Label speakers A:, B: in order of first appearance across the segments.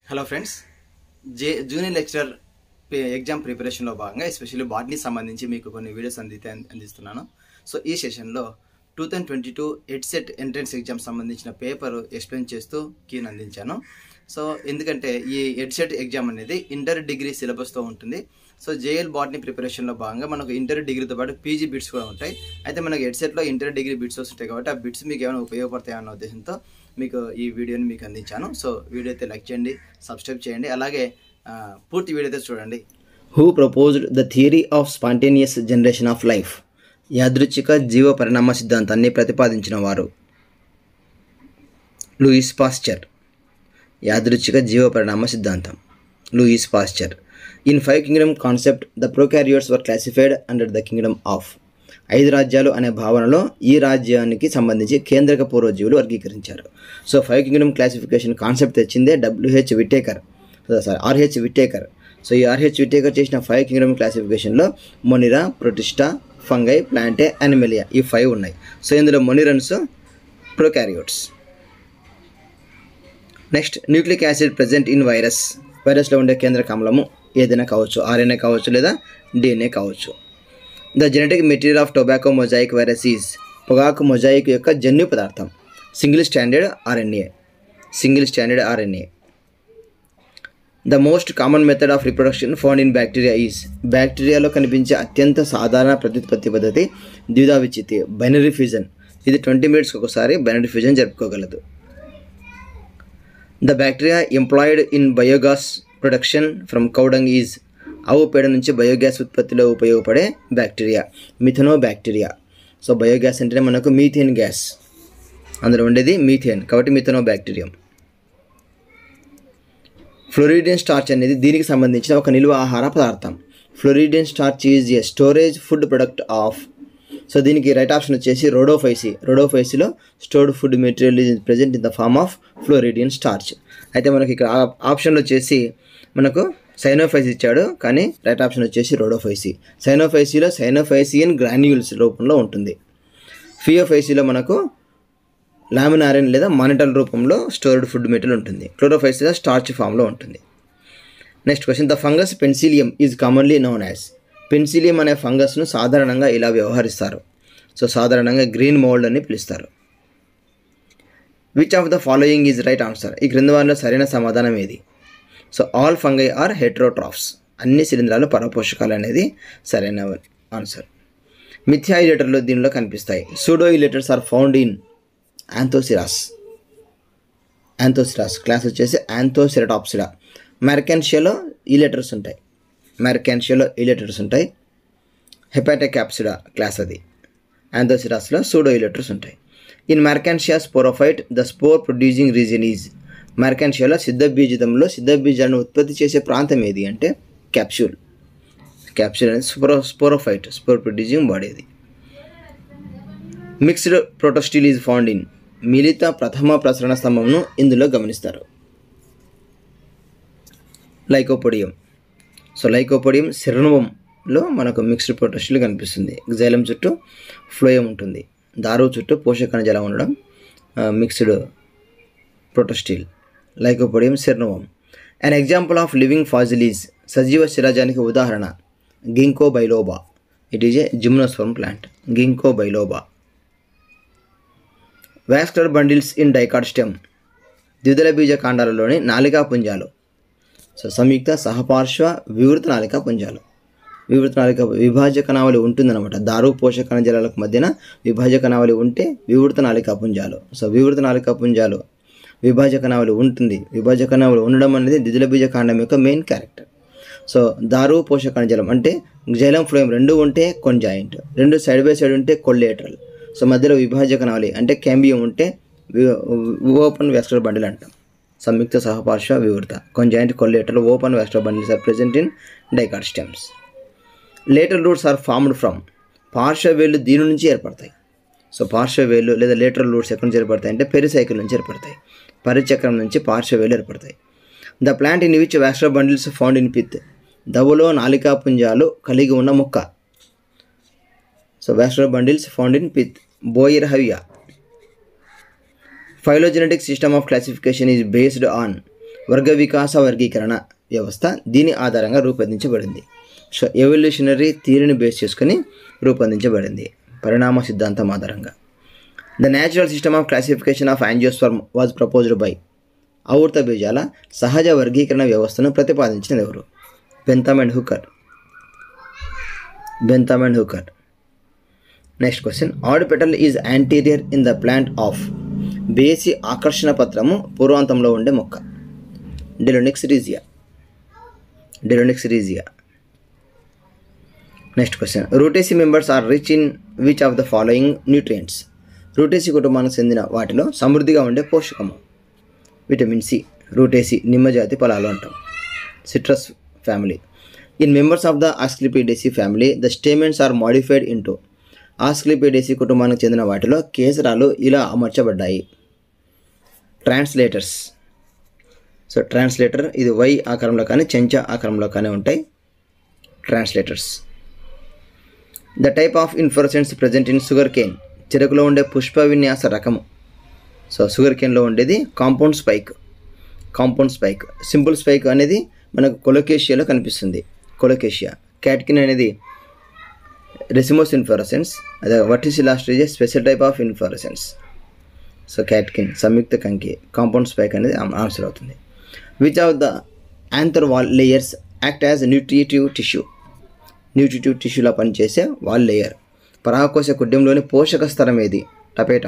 A: hello friends J junior lecturer exam ప్రిపరేషన్లో భాగంగా especially botany సంబంధించి మీకు కొన్ని వీడియోస్ అందితే అందిస్తున్నాను సో ఈ సెషన్లో two thousand twenty two EdCET entrance exam సంబంధించిన పేపర్ ఎక్స్ప్లెయిన్ చేస్తూ కీని అందించాను సో ఎందుకంటే ఈ ఎడ్సెట్ ఎగ్జామ్ అనేది ఇంటర్ డిగ్రీ సిలబస్తో ఉంటుంది సో జేఎల్ బాటనీ ప్రిపరేషన్లో భాగంగా మనకు ఇంటర్ డిగ్రీతో పాటు పీజీ బిట్స్ కూడా ఉంటాయి అయితే మనకు ఎడ్సెట్లో ఇంటర్ డిగ్రీ బిట్స్ వస్తుంటాయి కాబట్టి ఆ బిట్స్ మీకు ఏమైనా ఉపయోగపడతాయి అన్న ఉద్దేశంతో మీకు ఈ వీడియోని మీకు అందించాను సో వీడియో అయితే లైక్ చేయండి సబ్స్క్రైబ్ చేయండి అలాగే ఆ, పూర్తి వీడియో అయితే చూడండి
B: who proposed the theory of spontaneous generation of life యాదృచ్ఛిక జీవ పరిణామ సిద్ధాంతాన్ని ప్రతిపాదించిన వారు లూయిస్ పాస్చర్ యాదృచ్ఛిక జీవ పరిణామ సిద్ధాంతం Louis Pasteur in five kingdom concept the prokaryotes were classified under the kingdom of ఐదు రాజ్యాలు అనే భావనలో ఈ రాజ్యానికి సంబంధించి కేంద్రక పూర్వజీవులు వర్గీకరించారు so five kingdom classification concept తెచ్చిందే WH Whittaker sorry RH Whittaker so ఈ ఆర్హెచ్ విటేకర్ చేసిన ఫైవ్ కింగ్డమ్ క్లాసిఫికేషన్లో Monera Protista fungi Plantae Animalia ఈ ఫైవ్ ఉన్నాయి సో ఇందులో monerans prokaryotes next nucleic acid present in virus వైరస్లో ఉండే కేంద్రక ఆమ్లము ఏదైనా కావచ్చు ఆర్ఎన్ఏ కావచ్చు లేదా డిఎన్ఏ కావచ్చు the genetic material of tobacco mosaic virus is పొగాకు మొజాయిక్ యొక్క జన్యు పదార్థం single standard RNA single standard RNA the most common method of reproduction found in bacteria is బ్యాక్టీరియాలో కనిపించే అత్యంత సాధారణ ప్రత్యుత్పత్తి పద్ధతి ద్విధా విచ్చితి బైనరీ ఫ్యూజన్ ఇది ట్వంటీ మినిట్స్కి ఒకసారి బైనరీ ఫ్యూజన్ జరుపుకోగలదు the bacteria employed in biogas production from cow dung is ఆవు పేడ నుంచి బయోగ్యాస్ ఉత్పత్తిలో ఉపయోగపడే bacteria methanobacteria so biogas అంటేనే మనకు మీథేన్ గ్యాస్ అందులో ఉండేది మీథేన్ కాబట్టి మిథనో బ్యాక్టీరియం ఫ్లోరిడియన్ స్టార్చ్ అనేది దీనికి సంబంధించిన ఒక నిల్వ ఆహార పదార్థం floridean starch is a storage food product of so దీనికి రైట్ ఆప్షన్ వచ్చేసి రోడోఫైసీ రోడోఫైసీలో stored food material is present in the form of floridean starch అయితే మనకి ఇక్కడ ఆ- ఆప్షన్లో వచ్చేసి మనకు సైనోఫైస్ ఇచ్చాడు కానీ రైట్ ఆప్షన్ వచ్చేసి రోడోఫైసీ సైనోఫైసీలో సైనోఫైసియన్ గ్రాన్యూల్స్ రూపంలో ఉంటుంది ఫియోఫైసీలో మనకు లామినారిన్ లేదా మానిటల్ రూపంలో స్టోర్డ్ ఫుడ్ మెటీరియల్ ఉంటుంది క్లోరోఫైసిలో స్టార్చ్ ఫామ్లో ఉంటుంది next question the fungus Penicillium is commonly known as Penicillium అనే ఫంగస్ను సాధారణంగా ఇలా వ్యవహరిస్తారు సో సాధారణంగా గ్రీన్ మోల్డ్ అని పిలుస్తారు which of the following is right answer ఈ క్రింద వారిలో సరైన సమాధానం ఏది so all fungi are heterotrophs అన్ని శిలీంధ్రాలు పరపోషకాలు అనేది సరైన ఆన్సర్ మిథ్యా ఇలేటర్లు దీనిలో కనిపిస్తాయి pseudo elaters are found in Anthoceros Anthoceros class వచ్చేసి యాంథోసిరటాప్సిడా మెర్కెన్షియాలో ఈ లెటర్స్ ఉంటాయి మెర్కెన్షియాలో ఈ లెటర్స్ ఉంటాయి హెపాటోక్యాప్సిడా క్లాస్ అది యాంథోసిరాస్లో సూడో ఈ లెటర్స్ ఉంటాయి in Marchantia sporophyte the spore producing region is మెర్కెన్షియాలో సిద్ధబీజితంలో సిద్ధబీజాలను ఉత్పత్తి చేసే ప్రాంతం ఏది అంటే క్యాప్సూల్ క్యాప్సూల్ అనేది sporo sporophyte spore producing body అది mixed protostele is found in మిలిత ప్రథమ ప్రసరణ స్తంభంను ఇందులో గమనిస్తారు లైకోపొడియం సో లైకోపొడియం శరణవంలో మనకు మిక్స్డ్ ప్రొటోస్టిల్ కనిపిస్తుంది జైలం చుట్టూ ఫ్లోయం ఉంటుంది దారు చుట్టూ పోషక జలం ఉండడం మిక్స్డ్ ప్రొటోస్టిల్ లైకోపొడియం శరణవం an example of living fossils సజీవ శిరాజానికి ఉదాహరణ Ginkgo biloba it is a gymnosperm plant Ginkgo biloba vascular bundles in dicot stem ద్విదళ బీజ కాండాలలోని నాలికా పుంజాలు సో సంయుక్త సహపార్శ్వ వివృత నాలికా పుంజాలు వివృత నాలిక విభాజక నావలి ఉంటుందన్నమాట దారు పోషక కణజాలాలకు మధ్యన విభాజక నావలి ఉంటే వివృత నాలికా పుంజాలు సో వివృత నాలికా పుంజాలు విభాజక నావలి ఉంటుంది విభాజక నావలి ఉండడం అనేది ద్విదళ బీజ కాండం యొక్క మెయిన్ క్యారెక్టర్ సో దారు పోషక కణజాలం అంటే జైలం ఫ్లోయం రెండు ఉంటే కొంజాయింట్ రెండు సైడ్ బై సైడ్ ఉంటే కొల్లేటరల్ సో మధ్యలో విభాజక నావలి అంటే క్యాంబియం ఉంటే ఓపెన్ వెస్టర్ బండిల్ అంటాం సంయుక్త సహపార్శ్వ వివృత conjoint collateral open vascular bundles are present in dicot stems lateral roots are formed from పార్శ్వ వేళ్ళు దీని నుంచి ఏర్పడతాయి సో పార్శ్వ వేళ్ళు లేదా లేటర్ రూట్స్ ఎక్కడి నుంచి ఏర్పడతాయి అంటే పెరిసైకిల్ నుంచి ఏర్పడతాయి పరిచక్రం నుంచి పార్శ్వ వేళ్ళు ఏర్పడతాయి the plant in which vascular bundles found in pith దవులో నాలికా పుంజాలు కలిగి ఉన్న మొక్క so vascular bundles found in pith Boerhavia phylogenetic system of classification is based on వర్గ వికాస వర్గీకరణ వ్యవస్థ దీని ఆధారంగా రూపొందించబడింది సో ఎవల్యూషనరీ థియరీని బేస్ చేసుకొని రూపొందించబడింది పరిణామ సిద్ధాంతం ఆధారంగా the natural system of classification of angiosperm was proposed by ఆవర్త బీజాల సహజ వర్గీకరణ వ్యవస్థను ప్రతిపాదించినది ఎవరు Bentham and Hooker Bentham and Hooker next question odd petal is anterior in the plant of బేసి ఆకర్షణ పత్రము పూర్వాంతంలో ఉండే మొక్క Delonix regia Delonix regia next question Rutaceae members are rich in which of the following nutrients Rutaceae కుటుంబానికి చెందిన వాటిలో సమృద్ధిగా ఉండే పోషకము విటమిన్ సి రూటేసి నిమ్మజాతి ఫలాలు అంటాం citrus family in members of the Asclepiadaceae family the stamens are modified into Asclepiadaceae కుటుంబానికి చెందిన వాటిలో కేసరాలు ఇలా అమర్చబడ్డాయి ట్రాన్స్లేటర్స్ సో ట్రాన్స్లేటర్ ఇది వై ఆకారంలో కానీ చెంచా ఆకారంలో కానీ ఉంటాయి translators the type of inflorescence present in sugar cane చెరుకులో ఉండే పుష్ప విన్యాస రకము సో షుగర్ కేన్లో ఉండేది compound spike compound spike simple spike అనేది మనకు కొలొకేషియాలో కనిపిస్తుంది కొలొకేషియా క్యాట్కిన్ అనేది రెసిమోస్ ఇన్ఫ్లోరసెన్స్ అదే verticillaster special type of inflorescence so catkin సంయుక్త కంకి కాంపౌండ్ స్పైక్ అనేది ఆన్సర్ అవుతుంది which of the anther wall layers act as nutritive tissue nutritive టిష్యూలా పనిచేసే వాల్ లేయర్ పరాగకోశ కుడ్యంలోని పోషక స్థలం ఏది tapetum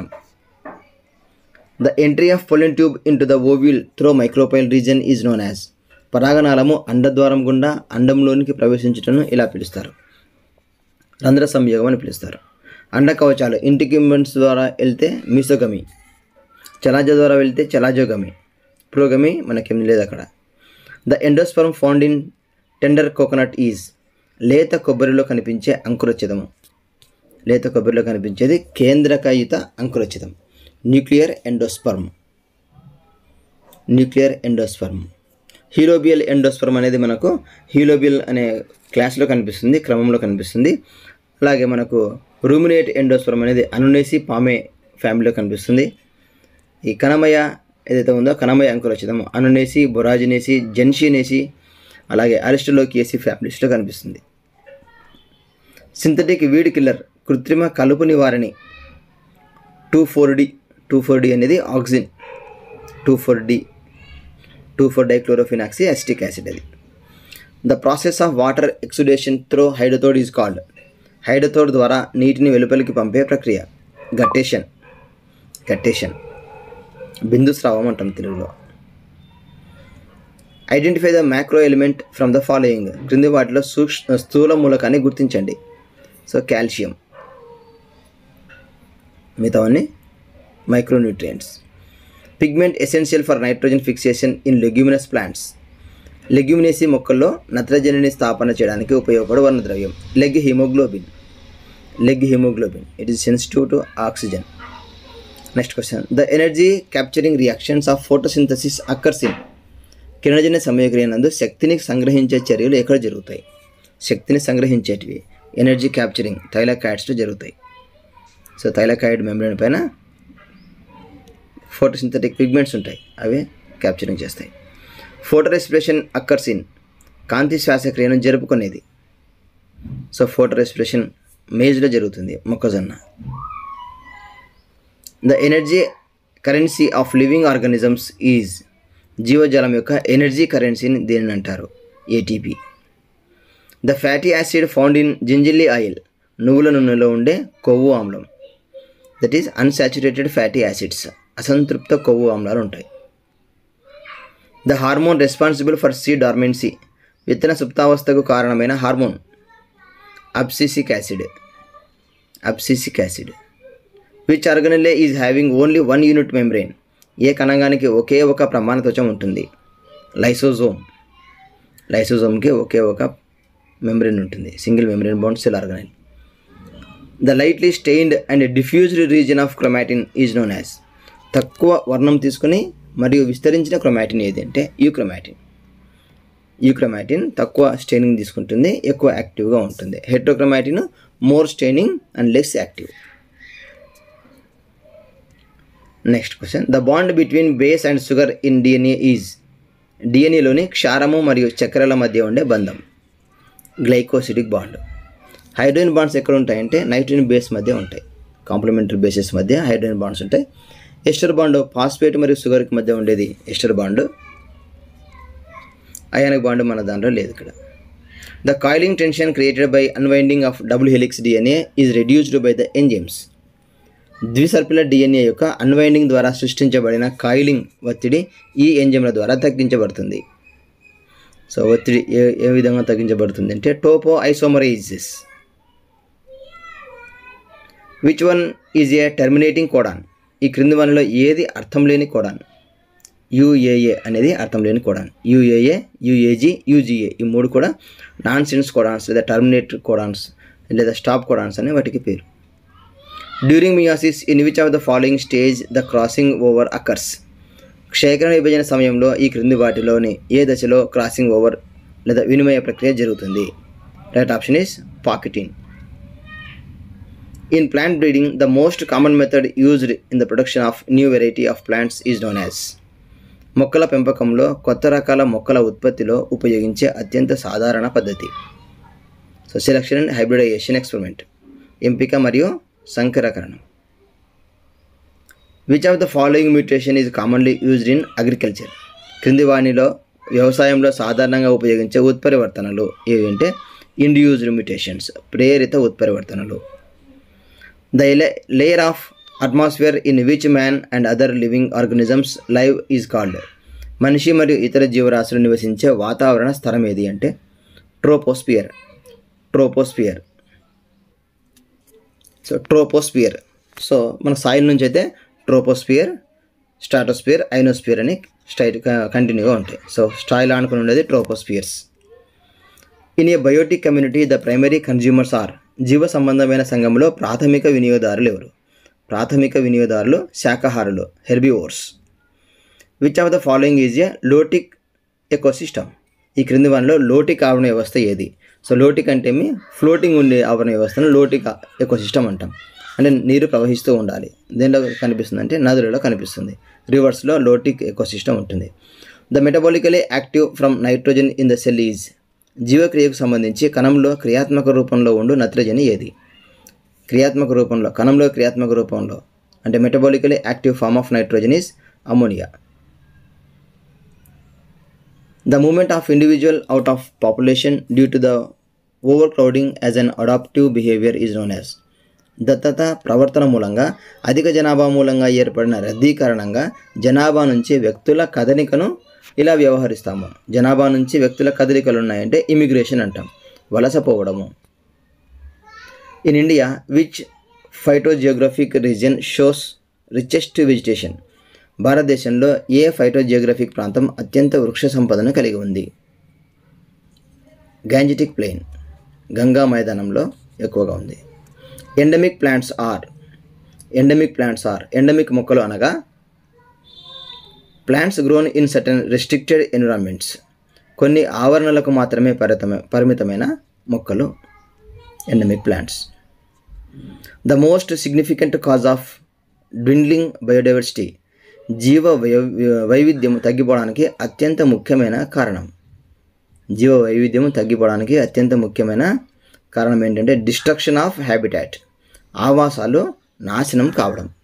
B: the entry of pollen tube into the ovule through micropyle region is known as పరాగనాళము అండద్వారం గుండా అండంలోనికి ప్రవేశించటను ఇలా పిలుస్తారు రంధ్ర సంయోగం అని పిలుస్తారు అండ కవచాలు ఇంటిక్యుమెంట్స్ ద్వారా వెళ్తే మిసోగమి చలాజ ద్వారా వెళ్తే చలాజోగమి ప్రోగమి మనకేం లేదు అక్కడ the endosperm found in tender coconut is లేత కొబ్బరిలో కనిపించే అంకురచితము లేత కొబ్బరిలో కనిపించేది కేంద్రకయుత అంకురచితం nuclear endosperm nuclear endosperm helobial endosperm అనేది మనకు హీలోబియల్ అనే క్లాస్లో కనిపిస్తుంది క్రమంలో కనిపిస్తుంది అలాగే మనకు రూమినేట్ ఎండోస్పర్మ్ అనేది అనునేసి పామే ఫ్యామిలీలో కనిపిస్తుంది ఈ కనమయ ఏదైతే ఉందో కనమయ అంకురచితం అనునేసి బొరాజినేసి జెన్షినేసి అలాగే అరిస్టలోకియేసి ఫ్యామిలీస్లో కనిపిస్తుంది సింథటిక్ వీడ్ కిల్లర్ కృత్రిమ కలుపు నివారణి two four D two four D అనేది oxygen two four D two four dichlorophenoxy acetic acid అది the process of water exudation through hydathode is called hydathode ద్వారా నీటిని వెలుపలికి పంపే ప్రక్రియ గట్టేషన్ గట్టేషన్ బిందుస్రావం అంటాం తెలుగులో identify the macro element from the following క్రింది వాటిలో సూక్ష్మ స్థూల మూలకాన్ని గుర్తించండి సో కాల్షియం మిగతావన్నీ micronutrients pigment essential for nitrogen fixation in leguminous plants Leguminosae మొక్కల్లో నత్రజనిని స్థాపన చేయడానికి ఉపయోగపడే వర్ణద్రవ్యం leg haemoglobin leg haemoglobin it is sensitive to oxygen next question the energy capturing reactions of photosynthesis occurs in కిరణజన్య సమయక్రియ నందు శక్తిని సంగ్రహించే చర్యలు ఎక్కడ జరుగుతాయి శక్తిని సంగ్రహించేటివి ఎనర్జీ క్యాప్చరింగ్ థైలాకాయిడ్స్లో జరుగుతాయి సో థైలాకాయిడ్ మెంబ్రేన్ పైన ఫోటోసింథటిక్ పిగ్మెంట్స్ ఉంటాయి అవి క్యాప్చరింగ్ చేస్తాయి ఫోటో రెస్పిరేషన్ అక్కర్స్ ఇన్ కాంతి శ్వాసక్రియను జరుపుకునేది సో ఫోటో రెస్పిరేషన్ మేజ్లో జరుగుతుంది మొక్కజొన్న the energy currency of living organisms is జీవజాలం యొక్క ఎనర్జీ కరెన్సీని దీనిని అంటారు ATP the fatty acid found in gingelly oil నువ్వుల నూనెలో ఉండే కొవ్వు ఆమ్లం that is unsaturated fatty acids అసంతృప్త కొవ్వు ఆమ్లాలు ఉంటాయి the hormone responsible for seed dormancy విత్తన సుప్తావస్థకు కారణమైన hormone abscisic acid abscisic acid which organelle is having only one unit membrane ఏ కణంగానికి ఒకే ఒక ప్రమాణ త్వచం ఉంటుంది లైసోజోమ్ లైసోజోమ్కి ఒకే ఒక మెంబ్రెయిన్ ఉంటుంది single membrane bound cell organelle the lightly stained and diffused region of chromatin is known as తక్కువ వర్ణం తీసుకుని మరియు విస్తరించిన క్రొమాటిన్ ఏది అంటే యూక్రొమాటిన్ యూక్రొమాటిన్ తక్కువ స్టెయినింగ్ తీసుకుంటుంది ఎక్కువ యాక్టివ్గా ఉంటుంది heterochromatin more staining and less active next question the bond between base and sugar in DNA is డిఎన్ఏలోని క్షారము మరియు చక్కెరల మధ్య ఉండే బంధం గ్లైకోసిడిక్ బాండ్ హైడ్రోజన్ బాండ్స్ ఎక్కడ ఉంటాయంటే నైట్రోజన్ బేస్ మధ్య ఉంటాయి కాంప్లిమెంటరీ బేసెస్ మధ్య హైడ్రోజన్ బాండ్స్ ఉంటాయి ఎస్టర్ బాండ్ ఫాస్ఫేట్ మరియు షుగర్కి మధ్య ఉండేది ఎస్టర్ బాండ్ అయానిక్ బాండ్ మన దాంట్లో లేదు ఇక్కడ the coiling tension created by unwinding of double helix DNA is reduced by the enzymes ద్విసర్పిలర్ డిఎన్ఏ యొక్క అన్వైండింగ్ ద్వారా సృష్టించబడిన కాయిలింగ్ ఒత్తిడి ఈ ఎంజైమ్ల ద్వారా తగ్గించబడుతుంది సో ఒత్తిడి ఏ ఏ విధంగా తగ్గించబడుతుంది అంటే topoisomerases which one is a terminating codon ఈ క్రింది వన్లో ఏది అర్థం లేని కోడాన్ యుఏఏ అనేది అర్థం లేని కోడాన్ యుఏఏ యుఏజీ యూజీఏ ఈ మూడు కూడా నాన్ సెన్స్ కోడాన్స్ లేదా టర్మినేట్ కోడాన్స్ లేదా స్టాప్ కోడాన్స్ అనే వాటికి పేరు during meiosis in which of the following stage the crossing over occurs క్షయకరణ విభజన సమయంలో ఈ క్రింది వాటిలోని ఏ దశలో క్రాసింగ్ ఓవర్ లేదా వినిమయ ప్రక్రియ జరుగుతుంది right option is pachytene in plant breeding the most common method used in the production of new variety of plants is known as మొక్కల పెంపకంలో కొత్త రకాల మొక్కల ఉత్పత్తిలో ఉపయోగించే అత్యంత సాధారణ పద్ధతి so selection and hybridization experiment ఎంపిక మరియు సంకరకరణం which of the following mutation is commonly used in agriculture క్రింది వాణిలో వ్యవసాయంలో సాధారణంగా ఉపయోగించే ఉత్పరివర్తనలు ఏవి అంటే ఇండ్యూజ్డ్ మ్యూటేషన్స్ ప్రేరిత ఉత్పరివర్తనలు the layer of atmosphere in which man and other living organisms live is called మనిషి మరియు ఇతర జీవరాశులు నివసించే వాతావరణ స్థలం ఏది అంటే troposphere troposphere so troposphere so మన సాయిల్ నుంచి అయితే ట్రోపోస్పియర్ స్టాటోస్పియర్ ఐనోస్పియర్ అని స్ట్రైట్ కంటిన్యూగా ఉంటాయి సో స్టాయిల్ ఆనుకుని ఉండేది tropospheres in a biotic community the primary consumers are జీవ సంబంధమైన సంఘంలో ప్రాథమిక వినియోగదారులు ఎవరు ప్రాథమిక వినియోగదారులు శాకాహారులు herbivores which of the following is a lotic ecosystem ఈ క్రింది వన్లో లోటిక్ ఆవరణ వ్యవస్థ ఏది సో లోటిక్ అంటే మీ ఫ్లోటింగ్ ఉండే ఆవరణ వ్యవస్థను లోటిక్ ఎకోసిస్టమ్ అంటాం అంటే నీరు ప్రవహిస్తూ ఉండాలి దేంట్లో కనిపిస్తుంది అంటే నదులలో కనిపిస్తుంది రివర్స్లో లోటిక్ ఎకోసిస్టమ్ ఉంటుంది the metabolically active from nitrogen in the cell is జీవక్రియకు సంబంధించి కణంలో క్రియాత్మక రూపంలో ఉండు నత్రజని ఏది క్రియాత్మక రూపంలో కణంలో క్రియాత్మక రూపంలో అంటే metabolically active form of nitrogen is ammonia the movement of individual out of population due to the over crowding as an adaptive behaviour is known as దత్తత ప్రవర్తన మూలంగా అధిక జనాభా మూలంగా ఏర్పడిన రద్దీ కారణంగా జనాభా నుంచి వ్యక్తుల కదలికను ఇలా వ్యవహరిస్తాము జనాభా నుంచి వ్యక్తుల కదలికలు ఉన్నాయంటే ఇమిగ్రేషన్ అంటాం వలసపోవడము in India which phytogeographic region shows richest vegetation భారతదేశంలో ఏ ఫైటోజియోగ్రఫిక్ ప్రాంతం అత్యంత వృక్ష సంపదను కలిగి ఉంది గాంజెటిక్ ప్లెయిన్ గంగా మైదానంలో ఎక్కువగా ఉంది endemic plants are endemic plants are ఎండమిక్ మొక్కలు అనగా plants grown in certain restricted environments కొన్ని ఆవరణలకు మాత్రమే పరితమ పరిమితమైన మొక్కలు endemic plants the most significant cause of dwindling biodiversity జీవ వై- వైవిధ్యం తగ్గిపోవడానికి అత్యంత ముఖ్యమైన కారణం జీవ వైవిధ్యం తగ్గిపోవడానికి అత్యంత ముఖ్యమైన కారణం ఏంటంటే డిస్ట్రక్షన్ ఆఫ్ హ్యాబిటాట్ ఆవాసాలు నాశనం కావడం